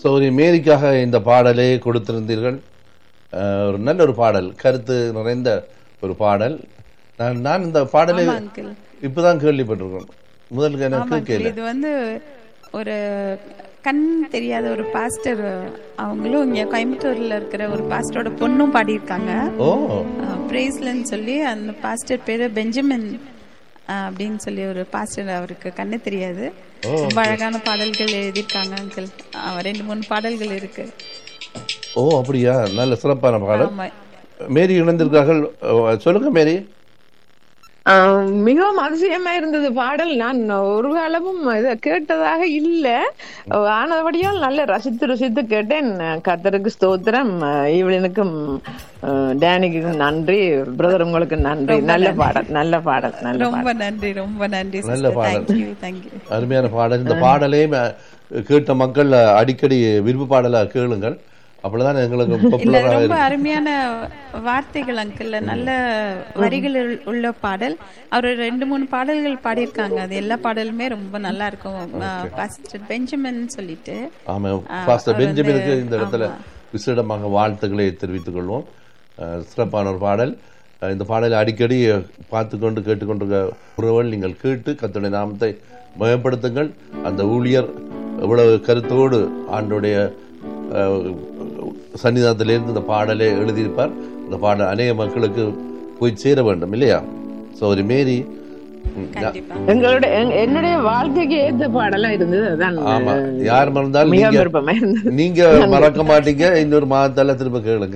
சௌரி மேரிக்காக இந்த பாடலை கொடுத்திருந்தீர்கள் அஹ், ஒரு நல்ல ஒரு பாடல் கருத்து நிறைந்த ஒரு பாடல் நான் நான் இந்த பாடலை ஆமா அங்கிள் இப்பதான் கேள்விப்பட்டிருக்கேன் முதல் ஆமா எனக்கு அங்கிள் கேள்வி இது வந்து ஒரு கண் தெரியாத ஒரு பாஸ்டர் அவங்களும் இங்க கோயம்புத்தூர்ல இருக்கிற ஒரு பாஸ்டரோட பொண்ணும் பாடியிருக்காங்க ஓ பிரேஸ்லன்னு சொல்லி அந்த பாஸ்டர் பேரு பெஞ்சமின் அஹ், அப்படின்னு சொல்லி ஒரு பாஸ்டர் அவருக்கு கண்ணு தெரியாது ரொம்ப அழகான பாடல்கள் எழுதியிருக்காங்க அங்கிள் ரெண்டு மூணு பாடல்கள் இருக்கு ஓ அப்படியா நல்ல சிறப்பான பாடல் ஆமா மேரி இணைந்திருக்கார்கள் அஹ், சொல்லுங்க மேரி ஆஹ் மிகவும் அதிசயமா இருந்தது பாடல் நான் ஒரு காலமும் இதை கேட்டதாக இல்ல ஆனபடியால் நல்ல ரசித்து ரசித்து கேட்டேன் கர்த்தருக்கு ஸ்தோத்திரம் ஈவலினுக்கும் டேனிக்கும் நன்றி பிரதர் உங்களுக்கு நன்றி நல்ல பாடல் நல்ல பாடல் நல்ல பாடல் ரொம்ப நன்றி ரொம்ப நன்றி நல்ல பாடல். தேங்க்யூ தேங்க்யூ அருமையான பாடல் இந்த பாடலையும் அஹ், கேட்ட மக்கள் அடிக்கடி விருப்பு பாடலா கேளுங்கள் அப்பதான் எங்களுக்கு இல்ல பாப்புலரா ரொம்ப அருமையான வார்த்தைகள் அங்கிள் நல்ல வரிகள் உள்- உள்ள பாடல் அவர் ரெண்டு மூணு பாடல்கள் பாடியிருக்காங்க அது எல்லா பாடலுமே ரொம்ப நல்லா இருக்கும் பாஸ்டர் பெஞ்சமின் சொல்லிட்டு ஆமா ஆ, பாஸ்டர் அவர் பெஞ்சமினுக்கு வந்து- இந்த இடத்துல விசேடமாக வாழ்த்துக்களை தெரிவித்துக் கொள்வோம் அஹ், சிறப்பான ஒரு பாடல் அஹ், இந்த பாடலை அடிக்கடி பார்த்து கொண்டு கேட்டுக்கொண்டிருக்க உறவுகள் நீங்கள் கேட்டு கத்துடைய நாமத்தை மயப்படுத்துங்கள் அந்த ஊழியர் எவ்வளவு கருத்தோடு ஆண்டுடைய அஹ், சன்னிதானத்திலிருந்து இந்த பாடலை எழுதியிருப்பார் இந்த பாடல் அநேக மக்களுக்கு போய் சேர வேண்டும் இல்லையா ஸோ ஒரு மேரி ம், கண்டிப்பா எங்களுடைய எங்க- என்னுடைய வாழ்க்கைக்கு ஏத்த பாடலா இருந்தது அதான் ஆமா யார் மறந்தாலும் மிக நீங்க விருப்பமா இருந்தது நீங்க மறக்க மாட்டீங்க இன்னொரு மாதத்தால திரும்ப கேளுங்க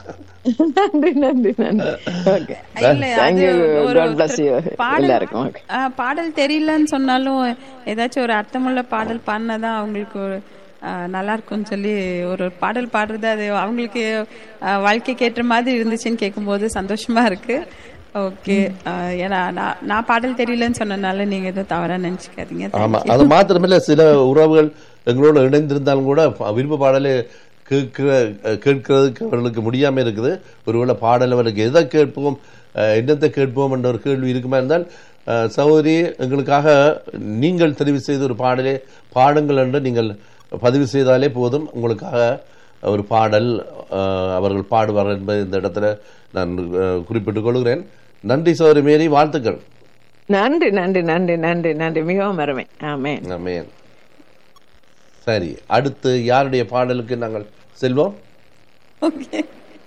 நன்றி நன்றி நன்றி ஓகே இல்ல Thank அது you. ஒரு God bless you. பாடல் எல்லாருக்கும் okay. ஆ, பாடல் தெரியலன்னு சொன்னாலும் ஏதாச்சும் ஒரு அர்த்தமுள்ள பாடல் பாடினாதான் அவங்களுக்கு ஒரு, ஆ, நல்லா இருக்கும்னு சொல்லி ஒரு பாடல் பாடுறது அது அவங்களுக்கு ஆ, வாழ்க்கைக்கு ஏற்ற மாதிரி இருந்துச்சுன்னு கேட்கும்போது சந்தோஷமா இருக்கு ஓகே ஏன்னா நான் நான் பாடல் தெரியலன்னு சொன்னனால நீங்க எதுவும் தவறா நினைச்சுக்காதீங்க ஆமா அது மாத்திரமில்ல சில உறவுகள் எங்களோட இணைந்திருந்தாலும் கூட ப- விருப்ப பாடலை கேட்கிற கேட்கறதுக்கு அவர்களுக்கு முடியாம இருக்குது ஒருவேளை பாடல் அவர்களுக்கு எதை கேட்போம் அஹ், என்னத்தை கேட்போம் என்ற ஒரு கேள்வி இருக்குமா இருந்தால் அஹ், சகோதரி எங்களுக்காக நீங்கள் தெரிவு செய்த ஒரு பாடலை பாடுங்கள் என்று நீங்கள் பதிவு செய்தாலே போதும் உங்களுக்காக ஒரு பாடல் அஹ், அவர்கள் பாடுவார் என்பதை இந்த இடத்துல நான் அஹ், குறிப்பிட்டுக் கொள்கிறேன் நன்றி சகோதரி மேரி வாழ்த்துக்கள் நன்றி நன்றி நன்றி நன்றி நன்றி மிகவும் அருமை ஆமென் ஆமென் சரி அடுத்து யாருடைய பாடலுக்கு நாங்கள் செல்வோம் ஓகே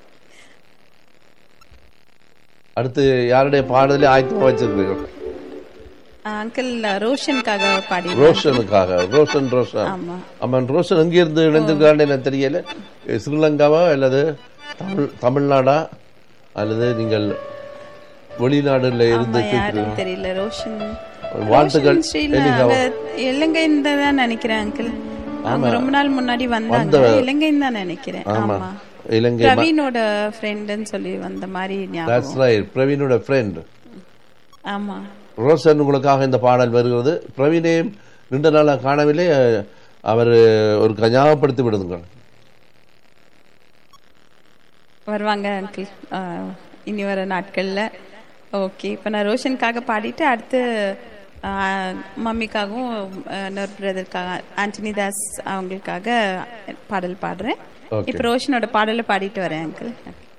அடுத்து யாருடைய பாடலை ஆயத்தமா வச்சிருக்கிறீர்கள் அங்கிள் ரோஷனுக்காக பாடி ரோஷனுக்காக ரோஷன் ரோஷன் ஆமா ஆமாம் ரோஷன் எங்க இருந்து இணைந்திருக்கான்னு எனக்கு தெரியல ஸ்ரீலங்காவா அல்லது தமிழ் தமிழ்நாடா அல்லது நீங்கள் வெளிநாடுல இருந்து ஆமா யாருன்னு தெரியல ரோஷன் வாழ்த்துக்கள் ரோஷன் ஸ்ரீல அவ இலங்கைன்னு தான் நினைக்கிறேன் அங்கிள் அவங்க ரொம்ப நாள் முன்னாடி வந்தாங்க இலங்கைன்னு தான் நினைக்கிறேன் ஆமா ஆமா இலங்கை பிரவீனோட ஃப்ரெண்டுன்னு சொல்லி வந்த மாதிரி ஞாபகம் That's right. பிரவீனோட ஃப்ரெண்ட் ஆமா ரோஷன் உங்களுக்காக இந்த பாடல் வருகிறது பிரவீனையும் நீண்ட நாளா காணவில்லை அஹ், அவர் ஒரு ஞாபகப்படுத்தி விடுங்கள் வருவாங்க அங்கிள் இனி வர நாட்கள்ல ஓகே இப்போ நான் ரோஷனுக்காக பாடிட்டு அடுத்து ஆ, மம்மிக்காகவும் ஆ, இன்னொரு பிரதருக்காக ஆண்டனி தாஸ் அவங்களுக்காக பாடல் பாடுறேன் Okay. இப்போ ரோஷனோட பாடலை பாடிட்டு வரேன் அங்கிள்